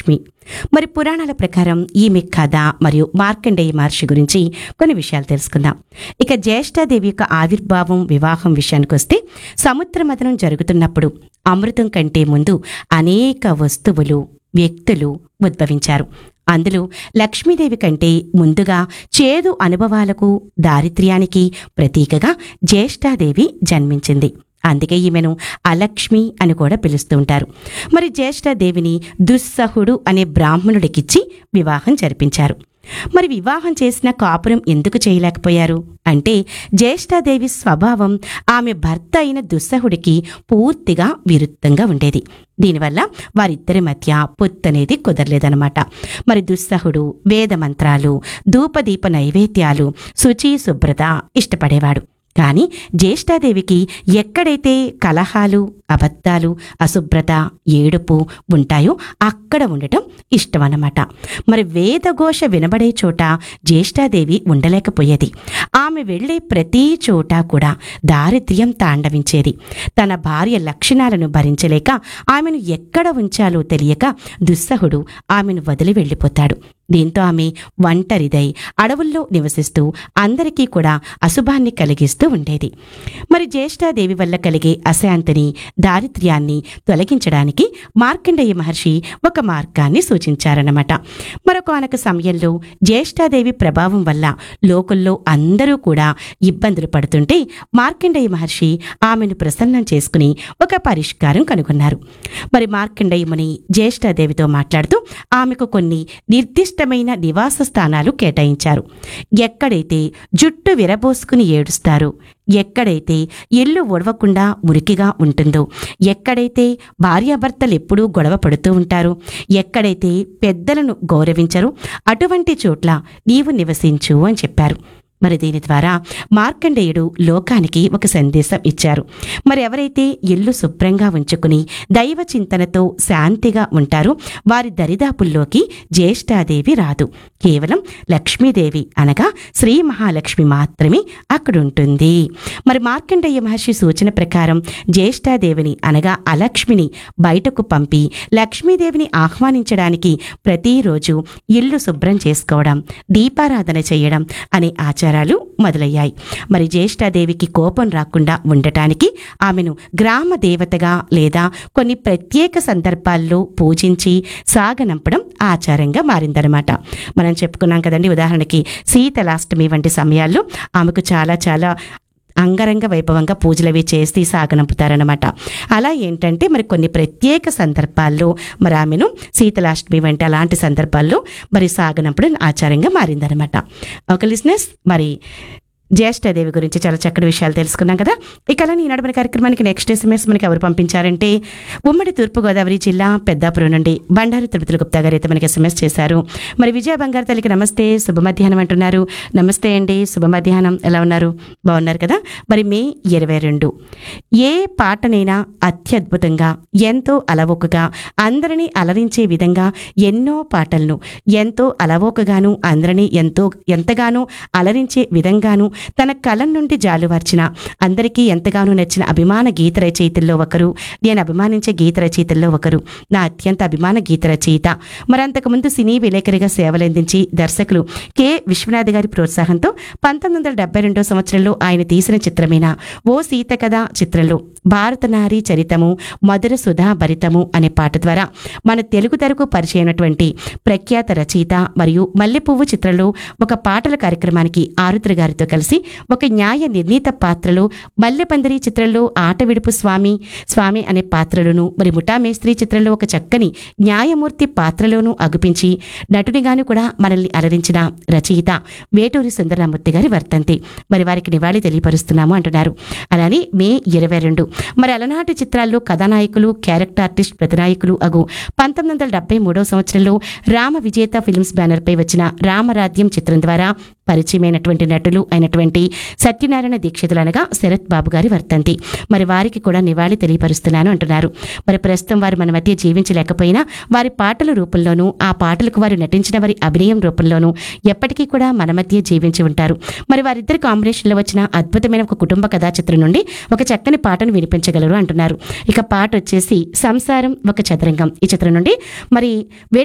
లక్ష్మి మరి పురాణాల ప్రకారం ఈమె కథ మరియు మార్కండేయ మహర్షి గురించి కొన్ని విషయాలు తెలుసుకుందాం ఇక జ్యేష్ఠాదేవి యొక్క ఆవిర్భావం వివాహం విషయానికి వస్తే సముద్ర మథనం జరుగుతున్నప్పుడు అమృతం కంటే ముందు అనేక వస్తువులు వ్యక్తులు ఉద్భవించారు అందులో లక్ష్మీదేవి కంటే ముందుగా చేదు అనుభవాలకు దారిద్ర్యానికి ప్రతీకగా జ్యేష్ఠాదేవి జన్మించింది అందుకే ఈమెను అలక్ష్మి అని కూడా పిలుస్తూ ఉంటారు మరి జ్యేష్ఠాదేవిని దుస్సహుడు అనే బ్రాహ్మణుడికిచ్చి వివాహం జరిపించారు మరి వివాహం చేసిన కాపురం ఎందుకు చేయలేకపోయారు అంటే జ్యేష్ఠాదేవి స్వభావం ఆమె భర్త అయిన దుస్సహుడికి పూర్తిగా విరుద్ధంగా ఉండేది దీనివల్ల వారిద్దరి మధ్య పొత్తనేది కుదరలేదనమాట మరి దుస్సహుడు వేద మంత్రాలు ధూపదీప నైవేద్యాలు శుచి శుభ్రత ఇష్టపడేవాడు కానీ జ్యేష్ఠాదేవికి ఎక్కడైతే కలహాలు అబద్ధాలు అశుభ్రత ఏడుపు ఉంటాయో అక్కడ ఉండటం ఇష్టమన్నమాట మరి వేదఘోష వినబడే చోట జ్యేష్ఠాదేవి ఉండలేకపోయేది ఆమె వెళ్ళే ప్రతి చోట కూడా దారిద్ర్యం తాండవించేది తన భార్య లక్షణాలను భరించలేక ఆమెను ఎక్కడ ఉంచాలో తెలియక దుస్సహుడు ఆమెను వదిలి వెళ్ళిపోతాడు దీంతో ఆమె ఒంటరిదై అడవుల్లో నివసిస్తూ అందరికీ కూడా అశుభాన్ని కలిగిస్తూ ఉండేది మరి జ్యేష్ఠాదేవి వల్ల కలిగే అశాంతిని దారిద్ర్యాన్ని తొలగించడానికి మార్కండేయ మహర్షి ఒక మార్గాన్ని సూచించారన్నమాట మరొక అనక సమయంలో జ్యేష్ఠాదేవి ప్రభావం వల్ల లోకల్లో అందరూ కూడా ఇబ్బందులు పడుతుంటే మార్కండేయ మహర్షి ఆమెను ప్రసన్నం చేసుకుని ఒక పరిష్కారం కనుగొన్నారు మరి మార్కండేయ ముని జ్యేష్ఠాదేవితో మాట్లాడుతూ ఆమెకు కొన్ని నిర్దిష్టమైన నివాస స్థానాలు కేటాయించారు ఎక్కడైతే జుట్టు విరబోసుకుని ఏడుస్తారు ఎక్కడైతే ఇల్లు ఒడవకుండా మురికిగా ఉంటుందో ఎక్కడైతే భార్యాభర్తలు ఎప్పుడూ గొడవ పడుతూ ఉంటారో ఎక్కడైతే పెద్దలను గౌరవించరో అటువంటి చోట్ల నీవు నివసించు అని చెప్పారు మరి దీని ద్వారా మార్కండేయుడు లోకానికి ఒక సందేశం ఇచ్చారు మరి ఎవరైతే ఇల్లు శుభ్రంగా ఉంచుకుని దైవ చింతనతో శాంతిగా ఉంటారో వారి దరిదాపుల్లోకి జ్యేష్ఠాదేవి రాదు కేవలం లక్ష్మీదేవి అనగా శ్రీ మహాలక్ష్మి మాత్రమే అక్కడుంటుంది మరి మార్కండేయ మహర్షి సూచన ప్రకారం జ్యేష్ఠాదేవిని అనగా అలక్ష్మిని బయటకు పంపి లక్ష్మీదేవిని ఆహ్వానించడానికి ప్రతిరోజు ఇల్లు శుభ్రం చేసుకోవడం దీపారాధన చేయడం అనే ఆచారాలు మొదలయ్యాయి మరి జ్యేష్ఠాదేవికి కోపం రాకుండా ఉండటానికి ఆమెను గ్రామ దేవతగా లేదా కొన్ని ప్రత్యేక సందర్భాల్లో పూజించి సాగనంపడం ఆచారంగా మారిందనమాట మనం చెప్పుకున్నాం కదండి ఉదాహరణకి శీతలాష్టమి వంటి సమయాల్లో ఆమెకు చాలా చాలా అంగరంగ వైభవంగా పూజలు అవి చేసి సాగనంపుతారనమాట అలా ఏంటంటే మరి కొన్ని ప్రత్యేక సందర్భాల్లో మరి ఆమెను శీతలాష్టమి వంటి అలాంటి సందర్భాల్లో మరి సాగనంపడం ఆచారంగా మారిందనమాట ఒక లిజినెస్ మరి జ్యేష్ఠదేవి గురించి చాలా చక్కటి విషయాలు తెలుసుకున్నాం కదా ఇక అలా ఈనాడు మన కార్యక్రమానికి నెక్స్ట్ ఎస్ఎంఎస్ మనకి ఎవరు పంపించారంటే ఉమ్మడి తూర్పుగోదావరి జిల్లా పెద్దాపురం నుండి బండారు తిరుపతి గుప్తా గారు అయితే మనకి ఎస్ఎంఎస్ చేశారు మరి విజయ బంగారు తల్లికి నమస్తే శుభ మధ్యాహ్నం అంటున్నారు నమస్తే అండి శుభ మధ్యాహ్నం ఎలా ఉన్నారు బాగున్నారు కదా మరి మే ఇరవై రెండు ఏ పాటనైనా అత్యద్భుతంగా ఎంతో అలవోకగా అందరినీ అలరించే విధంగా ఎన్నో పాటలను ఎంతో అలవోకగాను అందరినీ ఎంతో ఎంతగానో అలరించే విధంగాను తన కలం నుండి జాలువార్చిన అందరికీ ఎంతగానో నచ్చిన అభిమాన గీత రచయితల్లో ఒకరు నేను అభిమానించే గీత రచయితల్లో ఒకరు నా అత్యంత అభిమాన గీత రచయిత మరి అంతకుముందు సినీ విలేకరిగా సేవలందించి దర్శకులు కె విశ్వనాథ్ గారి ప్రోత్సాహంతో పంతొమ్మిది వందల డెబ్బై రెండో సంవత్సరంలో ఆయన తీసిన చిత్రమైన ఓ సీత కథ చిత్రంలో భారత నారీ చరితము మధుర సుధా భరితము అనే పాట ద్వారా మన తెలుగు తెరకు పరిచయమైనటువంటి ప్రఖ్యాత రచయిత మరియు మల్లెపువ్వు చిత్రంలో ఒక పాటల కార్యక్రమానికి ఆరుద్ర గారితో కలిసి ఒక న్యాయ నిర్ణీత పాత్రలో మల్లెపందిరి చిత్రంలో ఆట విడుపు స్వామి స్వామి అనే పాత్రలోను మరి ముఠామేస్త్రి చిత్రంలో ఒక చక్కని న్యాయమూర్తి పాత్రలోనూ అగుపించి నటునిగాను కూడా మనల్ని అలరించిన రచయిత వేటూరి సుందరరామూర్తి గారి వర్తంతి మరి వారికి నివాళి తెలియపరుస్తున్నాము అంటున్నారు అలానే మే ఇరవై రెండు మరి అలనాటి చిత్రాల్లో కథానాయకులు క్యారెక్టర్ ఆర్టిస్ట్ ప్రతినాయకులు అగు పంతొమ్మిది వందల డెబ్బై మూడవ సంవత్సరంలో రామ విజేత ఫిల్మ్స్ బ్యానర్పై వచ్చిన రామరాధ్యం చిత్రం ద్వారా పరిచయమైనటువంటి నటులు అయినటువంటి సత్యనారాయణ దీక్షితులు అనగా శరత్ బాబు గారి వర్తంతి మరి వారికి కూడా నివాళి తెలియపరుస్తున్నాను అంటున్నారు మరి ప్రస్తుతం వారు మన మధ్య జీవించలేకపోయినా వారి పాటల రూపంలోనూ ఆ పాటలకు వారు నటించిన వారి అభినయం రూపంలోనూ ఎప్పటికీ కూడా మన మధ్య జీవించి ఉంటారు మరి వారిద్దరి కాంబినేషన్లో వచ్చిన అద్భుతమైన ఒక కుటుంబ కథా చిత్రం నుండి ఒక చక్కని పాటను వినిపించగలరు అంటున్నారు ఇక పాట వచ్చేసి సంసారం ఒక చదరంగం ఈ చిత్రం నుండి మరి